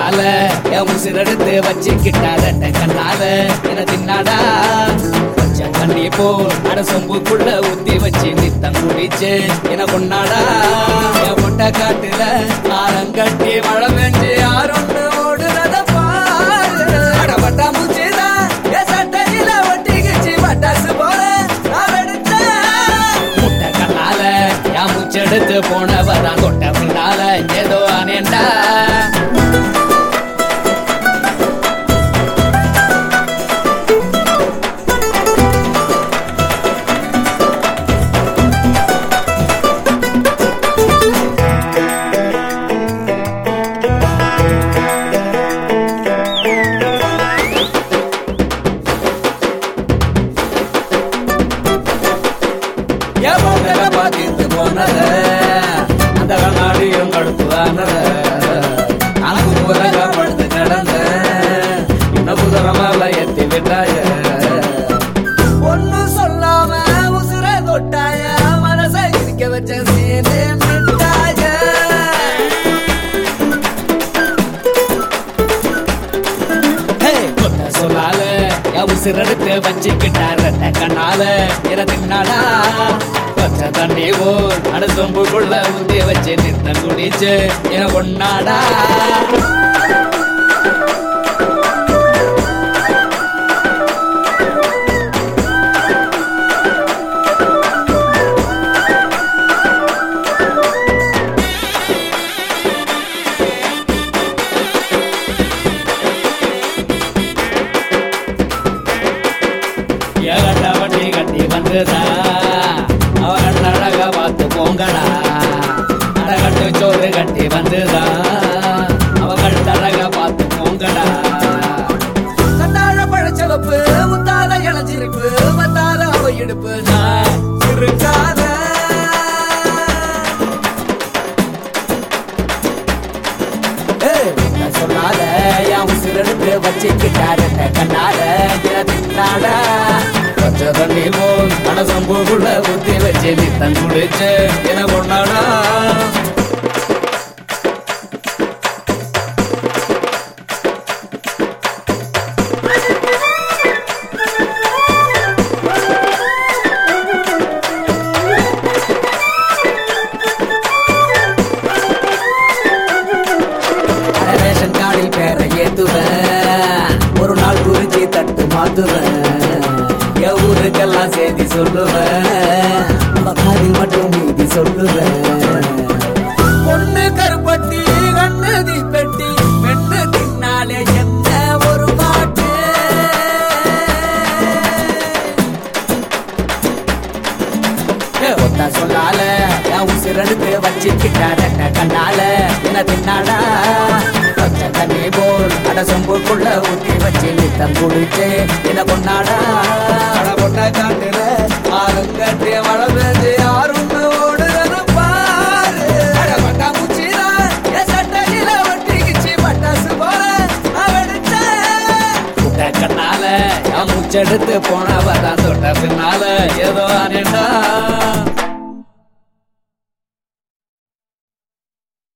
கண்ணால என் உசிரெடுத்து வச்சுக்கிட்டா ரெட்ட கண்ணால என தின்னாடா கொஞ்சம் தண்ணி போல் அட சொம்புக்குள்ள ஊத்தி வச்சு நித்தம் குடிச்சு என கொண்டாடா என் முட்டை காட்டுல ஆரங்கட்டி மழை பெஞ்சு யாருன்னு ஓடுறத பாரு அட பட்டா மூச்சுதான் என் சட்டையில ஒட்டிக்கிச்சு பட்டாசு போல நான் வெடிச்சேன் முட்டை கண்ணால என் மூச்செடுத்து போனவதான் தொட்ட பின்னால ஏதோ அனேண்டா எவங்களை பார்த்து போனத அந்த கண்ணாடியும் கடுப்புதானத கணக்கு முறையா படுத்து கிடந்த இன்னும் புதரமால எத்தி விட்டாய ஒன்னும் சொல்லாம உசுர தொட்டாய மனசை இருக்க வச்ச சீனே மிட்டாய கொட்ட சொல்லால என் உசிரெடுத்து வச்சுக்கிட்டார் ரெட்ட கண்ணால என தின்னாடா பச்சை தண்ணி போல் அட சொம்புக்குள்ள ஊத்தி வச்சு நித்த குடிச்சு என கொண்டாடா ஏகட்ட வண்டி கட்டி வந்துதா அவன் அழகா பார்த்து போங்கடா அடகட்டு சோறு கட்டி வந்துதா அவகள் அழகா பார்த்து போங்கடா கண்ணாழ பழச்சவப்பு முத்தாத இளஞ்சிருப்பு வந்தாத அவ இடுப்பு நான் இருக்காத சொன்னால என் உசிரெடுத்து வச்சுக்கிட்டாரு கண்ணால தின்னாட பச்சை தண்ணி போல் மனசம்புக்குள்ள ஊத்தி வச்சு நித்தம் குடிச்சு என கொண்டாடா அட ரேஷன் கார்டில் பேரை ஏத்துவேன் ஒரு நாள் குறிச்சி தட்டு மாத்துவேன் என் ஊருக்கெல்லாம் செய்தி சொல்லுவேன் நம்ம காதில் மட்டும் நீதி சொல்லுவேன் பொண்ணு கருப்பட்டி கண்ணு தீப்பெட்டி பெண்ணு தின்னாலே என்ன ஒரு பாட்டு ஒத்தா சொல்லால என் உசிரெடுத்து வச்சுக்கிட்டார கண்ணால என்ன தின்னாடா பச்சை தண்ணி போல் அட சொம்புக்குள்ள ஊத்தி வச்சு நித்தம் குடிச்சு என்ன கொண்டாடா அட பொண்ண காட்டுல ஆளுங்கட்டி மழை பெஞ்சு யாரும் ஓடுறது பாரு அட பட்டா முச்சிரா என் சட்டையில ஒட்டிக்கிச்சு பட்டாசு போல நான் வெடிச்சேன் முட்டை கண்ணால என் முச்செடுத்து போனவதான் தொட்ட பின்னால ஏதோ அனேண்டா